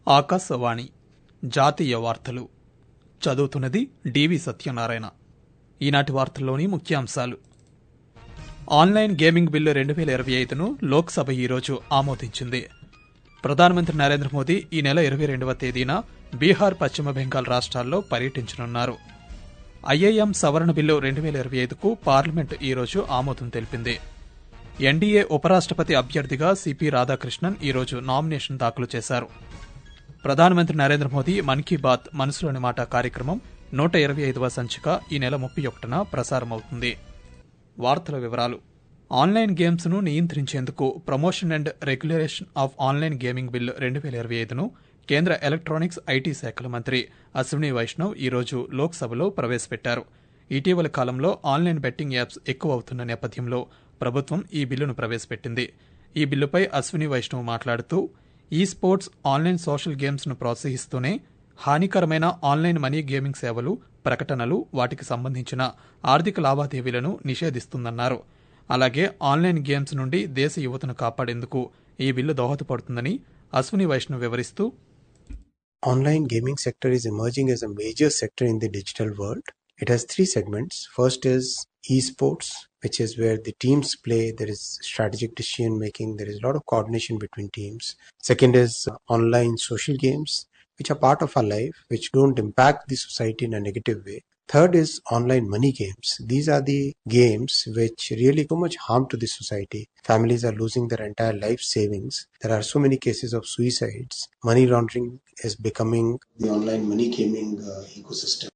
ఆకాశవాణి జాతీయ వార్తలు చదువుతున్నది డివి సత్యనారాయణ ఈనాటి వార్తల్లోని ముఖ్యాంశాలు ఆన్లైన్ గేమింగ్ బిల్లు రెండు వేల ఇరవై ఐదును లోక్సభ ఈరోజు ఆమోదించింది ప్రధానమంత్రి నరేంద్ర మోదీ ఈ నెల ఇరవై రెండవ తేదీన బీహార్ పశ్చిమ బెంగాల్ రాష్ట్రాల్లో పర్యటించనున్నారు ఐఐఎం సవరణ బిల్లు రెండు వేల ఇరవై ఐదుకు పార్లమెంట్ ఈరోజు ఆమోదం తెలిపింది ఎన్డీఏ ఉపరాష్ట్రపతి అభ్యర్థిగా సిపి రాధాకృష్ణన్ ఈరోజు నామినేషన్ దాఖలు చేశారు ప్రధానమంత్రి నరేంద్ర మోదీ మన్ కీ బాత్ మనసులోని మాట కార్యక్రమం నూట ఇరవై ఐదవ సంచిక ఈ నెల ముప్పై ఒకటిన ప్రసారమవుతుంది వార్తల వివరాలు ఆన్లైన్ గేమ్స్ ను నియంత్రించేందుకు promotion and regulation of online gaming bill రెండు వేల ఇరవై ఐదును కేంద్ర ఎలక్ట్రానిక్స్ ఐటీ శాఖల మంత్రి అశ్విని వైష్ణవ్ ఈరోజు లోక్సభలో ప్రవేశపెట్టారు ఇటీవల కాలంలో ఆన్లైన్ బెట్టింగ్ యాప్స్ ఎక్కువ అవుతున్న నేపథ్యంలో ప్రభుత్వం ఈ బిల్లును ప్రవేశపెట్టింది ఈ బిల్లుపై అశ్విని వైష్ణవ్ మాట్లాడుతూ ఈ స్పోర్ట్స్ ఆన్లైన్ సోషల్ గేమ్స్ ను ప్రోత్సహిస్తూనే హానికరమైన ఆన్లైన్ మనీ గేమింగ్ సేవలు ప్రకటనలు వాటికి సంబంధించిన ఆర్థిక లావాదేవీలను నిషేధిస్తుందన్నారు అలాగే ఆన్లైన్ గేమ్స్ నుండి దేశ యువతను కాపాడేందుకు ఈ బిల్లు దోహదపడుతుందని అశ్విని వైష్ణవ్ వివరిస్తూ online gaming sector is emerging as a major sector in the digital world. It has three segments. First is esports, which is where the teams play. There is strategic decision making. There is a lot of coordination between teams. Second is uh, online social games, which are part of our life, which don't impact the society in a negative way. Third is online money games. These are the games which really do much harm to the society. Families are losing their entire life savings. There are so many cases of suicides. Money laundering is becoming the online money gaming uh, ecosystem.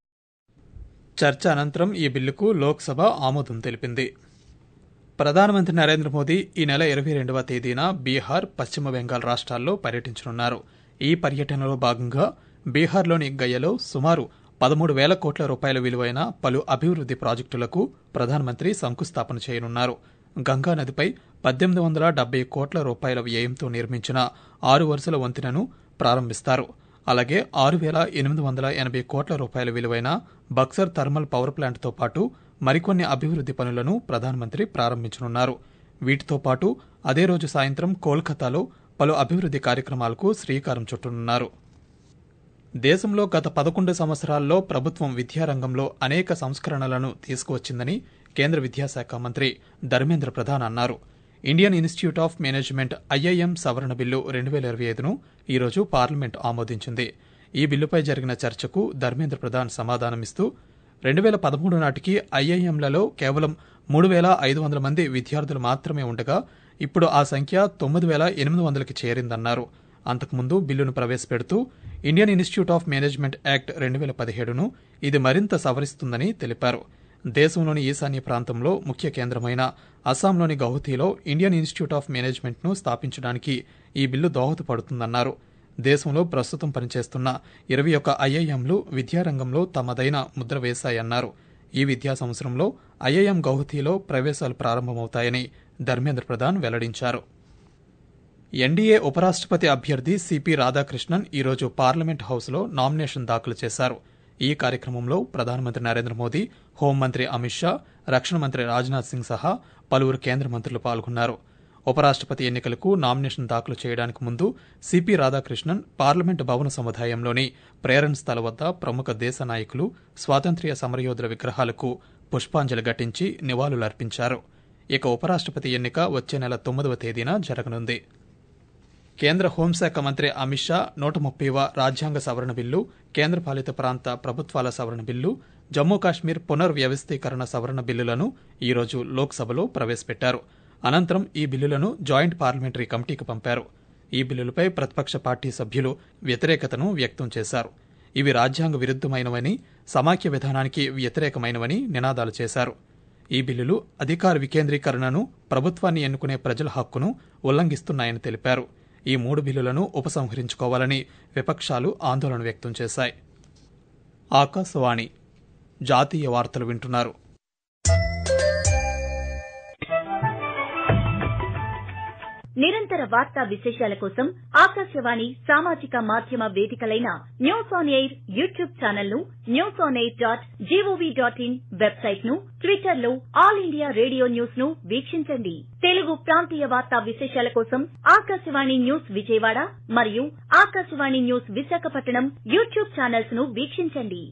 చర్చ అనంతరం ఈ బిల్లుకు లోక్సభ ఆమోదం తెలిపింది ప్రధానమంత్రి నరేంద్ర మోదీ ఈ నెల ఇరవై రెండవ తేదీన బీహార్ పశ్చిమ బెంగాల్ రాష్ట్రాల్లో పర్యటించనున్నారు ఈ పర్యటనలో భాగంగా బీహార్లోని గయలో సుమారు పదమూడు వేల కోట్ల రూపాయల విలువైన పలు అభివృద్ది ప్రాజెక్టులకు ప్రధానమంత్రి శంకుస్థాపన చేయనున్నారు గంగా నదిపై పద్దెనిమిది వందల డెబ్బై కోట్ల రూపాయల వ్యయంతో నిర్మించిన ఆరు వరుసల వంతెనను ప్రారంభిస్తారు అలాగే ఆరు వేల ఎనిమిది వందల ఎనభై కోట్ల రూపాయల విలువైన బక్సర్ థర్మల్ పవర్ ప్లాంట్తో పాటు మరికొన్ని అభివృద్ది పనులను ప్రధానమంత్రి ప్రారంభించనున్నారు వీటితో పాటు అదే రోజు సాయంత్రం కోల్కతాలో పలు అభివృద్ది కార్యక్రమాలకు శ్రీకారం చుట్టనున్నారు దేశంలో గత పదకొండు సంవత్సరాల్లో ప్రభుత్వం విద్యారంగంలో అనేక సంస్కరణలను తీసుకువచ్చిందని కేంద్ర విద్యాశాఖ మంత్రి ధర్మేంద్ర ప్రధాన్ అన్నారు Indian Institute of Management IIM సవరణ బిల్లు రెండు వేల ఇరవై ఐదును ఈరోజు పార్లమెంట్ ఆమోదించింది ఈ బిల్లుపై జరిగిన చర్చకు ధర్మేంద్ర ప్రధాన్ సమాధానమిస్తూ రెండు వేల పదమూడు నాటికి ఐఐఎంలలో కేవలం మూడు వేల ఐదు వందల మంది విద్యార్థులు మాత్రమే ఉండగా ఇప్పుడు ఆ సంఖ్య తొమ్మిది వేల ఎనిమిది వందలకి చేరిందన్నారు అంతకుముందు బిల్లును ప్రవేశపెడుతూ Indian Institute of Management Act రెండు వేల పదిహేడును ఇది మరింత సవరిస్తుందని తెలిపారు దేశంలోని ఈశాన్య ప్రాంతంలో ముఖ్య కేంద్రమైన అస్సాంలోని గౌహతిలో ఇండియన్ ఇన్స్టిట్యూట్ ఆఫ్ మేనేజ్మెంట్ను స్థాపించడానికి ఈ బిల్లు దోహదపడుతుందన్నారు దేశంలో ప్రస్తుతం పనిచేస్తున్న ఇరవై ఒక్క ఐఐఎంలు విద్యారంగంలో తమదైన ముద్ర వేశాయన్నారు ఈ విద్యా సంవత్సరంలో ఐఐఎం గౌహతిలో ప్రవేశాలు ప్రారంభమవుతాయని ధర్మేంద్ర ప్రధాన్ వెల్లడించారు ఎన్డీఏ ఉపరాష్ట్రపతి అభ్యర్థి సిపి రాధాకృష్ణన్ ఈరోజు పార్లమెంట్ హౌస్లో నామినేషన్ దాఖలు చేశారు ఈ కార్యక్రమంలో ప్రధానమంత్రి నరేంద్ర మోదీ హోంమంత్రి అమిత్ షా రక్షణ మంత్రి రాజ్నాథ్ సింగ్ సహా పలువురు కేంద్ర మంత్రులు పాల్గొన్నారు ఉపరాష్ట్రపతి ఎన్నికలకు నామినేషన్ దాఖలు చేయడానికి ముందు సిపి రాధాకృష్ణన్ పార్లమెంటు భవన సముదాయంలోని ప్రేరణ స్థల వద్ద ప్రముఖ దేశ నాయకులు స్వాతంత్ర్య సమరయోధుల విగ్రహాలకు పుష్పాంజలి ఘటించి నివాళులర్పించారు ఇక ఉపరాష్ట్రపతి ఎన్నిక వచ్చే నెల తొమ్మిదవ తేదీన జరగనుంది కేంద్ర హోంశాఖ మంత్రి అమిత్ షా నూట ముప్పైవ రాజ్యాంగ సవరణ బిల్లు కేంద్రపాలిత ప్రాంత ప్రభుత్వాల సవరణ బిల్లు జమ్మూ కాశ్మీర్ పునర్వ్యవస్థీకరణ సవరణ బిల్లులను ఈరోజు లోక్సభలో ప్రవేశపెట్టారు అనంతరం ఈ బిల్లులను జాయింట్ పార్లమెంటరీ కమిటీకి పంపారు ఈ బిల్లులపై ప్రతిపక్ష పార్టీ సభ్యులు వ్యతిరేకతను వ్యక్తం చేశారు ఇవి రాజ్యాంగ విరుద్దమైనవని సమాఖ్య విధానానికి వ్యతిరేకమైనవని నినాదాలు చేశారు ఈ బిల్లులు అధికార వికేంద్రీకరణను ప్రభుత్వాన్ని ఎన్నుకునే ప్రజల హక్కును ఉల్లంఘిస్తున్నాయని తెలిపారు ఈ మూడు బిల్లులను ఉపసంహరించుకోవాలని విపక్షాలు ఆందోళన వ్యక్తం చేశాయి ఆకాశవాణి జాతీయ వార్తలు వింటున్నారు నిరంతర వార్తా విశేషాల కోసం ఆకాశవాణి సామాజిక మాధ్యమ వేదికలైన News on Air YouTube channel ను News on Air dot G O V dot in website ను ట్విట్టర్ లో ఆల్ ఇండియా రేడియో న్యూస్ ను వీక్షించండి తెలుగు ప్రాంతీయ వార్తా విశేషాల కోసం ఆకాశవాణి న్యూస్ విజయవాడ మరియు Akashvani News Visakhapatnam YouTube channels ను వీక్షించండి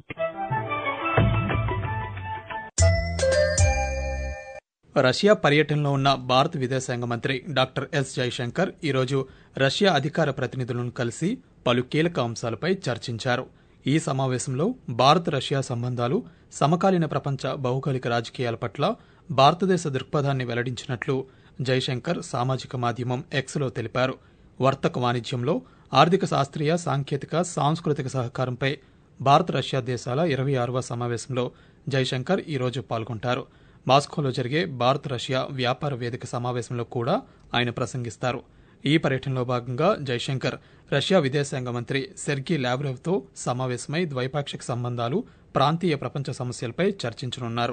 రష్యా పర్యటనలో ఉన్న భారత విదేశాంగ మంత్రి డాక్టర్ ఎస్ జైశంకర్ ఈరోజు రష్యా అధికార ప్రతినిధులను కలిసి పలు కీలక అంశాలపై చర్చించారు ఈ సమావేశంలో భారత్ రష్యా సంబంధాలు సమకాలీన ప్రపంచ భౌగోళిక రాజకీయాల పట్ల భారతదేశ దృక్పథాన్ని వెల్లడించినట్లు జైశంకర్ సామాజిక మాధ్యమం ఎక్స్లో తెలిపారు వర్తక వాణిజ్యంలో ఆర్థిక శాస్త్రీయ సాంకేతిక సాంస్కృతిక సహకారంపై భారత్ రష్యా దేశాల ఇరవై ఆరవ సమావేశంలో జైశంకర్ ఈరోజు పాల్గొంటారు మాస్కోలో జరిగే భారత్ రష్యా వ్యాపార వేదిక సమావేశంలో కూడా ఆయన ప్రసంగిస్తారు ఈ పర్యటనలో భాగంగా జైశంకర్ రష్యా విదేశాంగ మంత్రి సెర్గీ లావ్రోవ్తో సమావేశమై ద్వైపాక్షిక సంబంధాలు ప్రాంతీయ ప్రపంచ సమస్యలపై చర్చించనున్నారు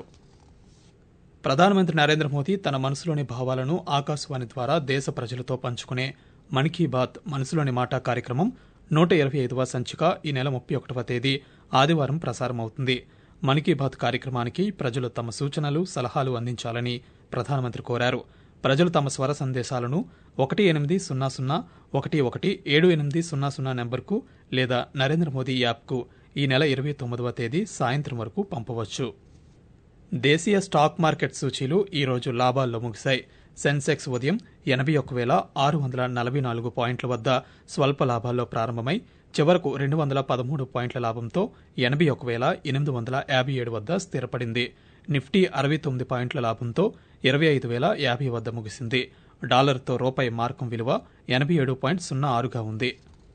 ప్రధానమంత్రి నరేంద్ర మోదీ తన మనసులోని భావాలను ఆకాశవాణి ద్వారా దేశ ప్రజలతో పంచుకునే మన్ కీ బాత్ మనసులోని మాట కార్యక్రమం నూట ఇరవై ఐదవ సంచిక ఈ నెల ముప్పై ఒకటవ తేదీ ఆదివారం ప్రసారమవుతుంది మన్ కీ బాత్ కార్యక్రమానికి ప్రజలు తమ సూచనలు సలహాలు అందించాలని ప్రధానమంత్రి కోరారు ప్రజలు తమ స్వర సందేశాలను ఒకటి ఎనిమిది సున్నా సున్నా ఒకటి ఒకటి ఏడు ఎనిమిది సున్నా సున్నా నెంబర్కు లేదా నరేంద్ర మోదీ యాప్కు ఈ నెల ఇరవై తొమ్మిదవ తేదీ సాయంత్రం వరకు పంపవచ్చు దేశీయ స్టాక్ మార్కెట్ సూచీలు ఈ రోజు లాభాల్లో ముగిశాయి సెన్సెక్స్ ఉదయం ఎనభై ఒక్క వేల ఆరు వందల నలభై నాలుగు పాయింట్ల వద్ద స్వల్ప లాభాల్లో ప్రారంభమై చివరకు రెండు వందల పదమూడు పాయింట్ల లాభంతో ఎనభై ఒక వేల ఎనిమిది వందల యాభై ఏడు వద్ద స్థిరపడింది నిఫ్టీ అరవై తొమ్మిది పాయింట్ల లాభంతో ఇరవై ఐదు వేల యాభై వద్ద ముగిసింది డాలర్తో రూపాయి మార్కం విలువ ఎనభై ఏడు పాయింట్ సున్నా ఆరుగా ఉంది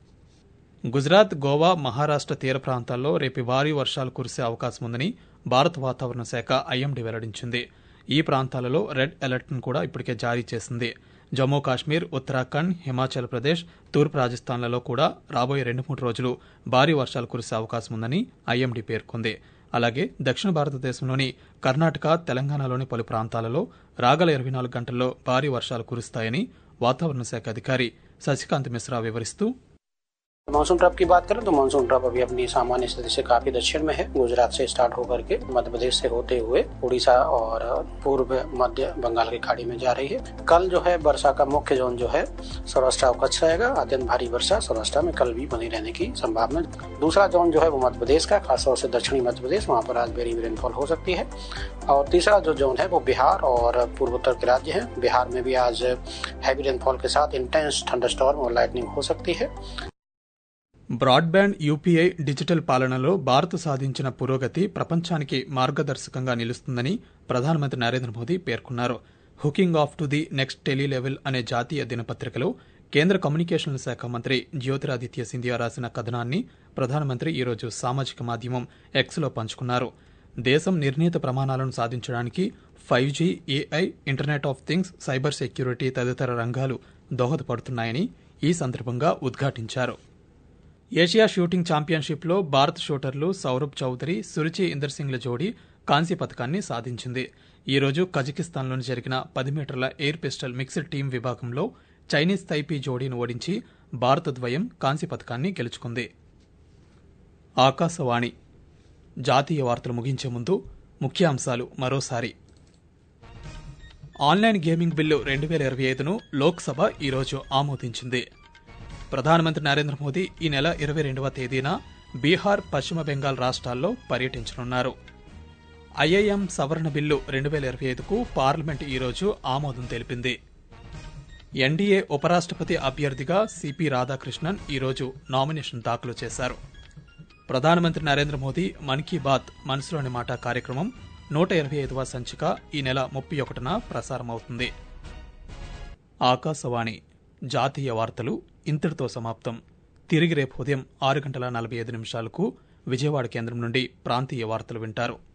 గుజరాత్ గోవా మహారాష్ట్ర తీర ప్రాంతాల్లో రేపు భారీ వర్షాలు కురిసే అవకాశం ఉందని భారత వాతావరణ శాఖ ఐఎండీ వెల్లడించింది ఈ ప్రాంతాలలో రెడ్ అలర్ట్ను కూడా ఇప్పటికే జారీ చేసింది జమ్మూ కాశ్మీర్ ఉత్తరాఖండ్ హిమాచల్ ప్రదేశ్ తూర్పు రాజస్థాన్లలో కూడా రాబోయే రెండు మూడు రోజులు భారీ వర్షాలు కురిసే అవకాశం ఉందని ఐఎండీ పేర్కొంది అలాగే దక్షిణ భారతదేశంలోని కర్ణాటక తెలంగాణలోని పలు ప్రాంతాలలో రాగల ఇరవై నాలుగు గంటల్లో భారీ వర్షాలు కురుస్తాయని వాతావరణ శాఖ అధికారి శశికాంత్ మిశ్రా వివరిస్తూ मानसून ट्रप की बात करें तो मानसून ट्रप अभी अपनी सामान्य स्थिति से काफी दक्षिण में है गुजरात से स्टार्ट होकर के मध्य प्रदेश से होते हुए उड़ीसा और पूर्व मध्य बंगाल की खाड़ी में जा रही है कल जो है वर्षा का मुख्य जोन जो है सौराष्ट्र और कच्छ रहेगा अत्यंत भारी वर्षा सौराष्ट्र में कल भी बनी रहने की संभावना दूसरा जोन जो है वो मध्य प्रदेश का खासतौर से दक्षिणी मध्य प्रदेश वहाँ पर आज वेरी रेनफॉल हो सकती है और तीसरा जो जोन है वो बिहार और पूर्वोत्तर के राज्य है बिहार में भी आज हैवी रेनफॉल के साथ इंटेंस थंडरस्टॉर्म और लाइटनिंग हो सकती है బ్రాడ్బ్యాండ్ యూపీఐ డిజిటల్ పాలనలో భారత్ సాధించిన పురోగతి ప్రపంచానికి మార్గదర్శకంగా నిలుస్తుందని ప్రధానమంత్రి నరేంద్ర మోదీ పేర్కొన్నారు hooking off to the next tele level అనే జాతీయ దినపత్రికలో కేంద్ర కమ్యూనికేషన్ల శాఖ మంత్రి జ్యోతిరాదిత్య సింధియా రాసిన కథనాన్ని ప్రధానమంత్రి ఈరోజు సామాజిక మాధ్యమం ఎక్స్లో పంచుకున్నారు దేశం నిర్ణీత ప్రమాణాలను సాధించడానికి five G AI internet of things cyber security తదితర రంగాలు దోహదపడుతున్నాయని ఈ సందర్భంగా ఉద్ఘాటించారు ఏషియా షూటింగ్ ఛాంపియన్షిప్లో భారత షూటర్లు సౌరభ్ చౌదరి సురుచి ఇందర్ సింగ్ల జోడీ కాంస్య పథకాన్ని సాధించింది ఈ రోజు కజకిస్తాన్లోని జరిగిన పది మీటర్ల ఎయిర్ పిస్టల్ మిక్స్డ్ టీం విభాగంలో చైనీస్ తైపీ జోడీని ఓడించి భారత ద్వయం కాంస్య పథకాన్ని గెలుచుకుంది ఆకాశవాణి జాతీయ వార్తలు ముగించే ముందు ముఖ్యాంశాలు మరోసారి ఆన్లైన్ గేమింగ్ బిల్లు రెండు వేల ఇరవై ఐదును లోక్సభ ఈరోజు ఆమోదించింది ప్రధానమంత్రి నరేంద్ర మోదీ ఈ నెల ఇరవై రెండవ తేదీన బీహార్ పశ్చిమ బెంగాల్ రాష్ట్రాల్లో పర్యటించనున్నారు ఐఐఎం సవరణ బిల్లు రెండు వేల ఇరవై ఐదుకు పార్లమెంట్ ఈరోజు ఆమోదం తెలిపింది ఎన్డీఏ ఉపరాష్ట్రపతి అభ్యర్థిగా సిపి రాధాకృష్ణన్ ఈరోజు నామినేషన్ దాఖలు చేశారు ప్రధానమంత్రి నరేంద్ర మోదీ మన్ కీ బాత్ మనసులోని మాట కార్యక్రమం నూట ఇరవై ఐదవ సంచిక ఈ నెల ముప్పై ఒకటిన ప్రసారమవుతుంది ఆకాశవాణి జాతీయ వార్తలు ఇంతటితో సమాప్తం తిరిగి రేపు ఉదయం ఆరు గంటల నలభై ఐదు నిమిషాలకు విజయవాడ కేంద్రం నుండి ప్రాంతీయ వార్తలు వింటారు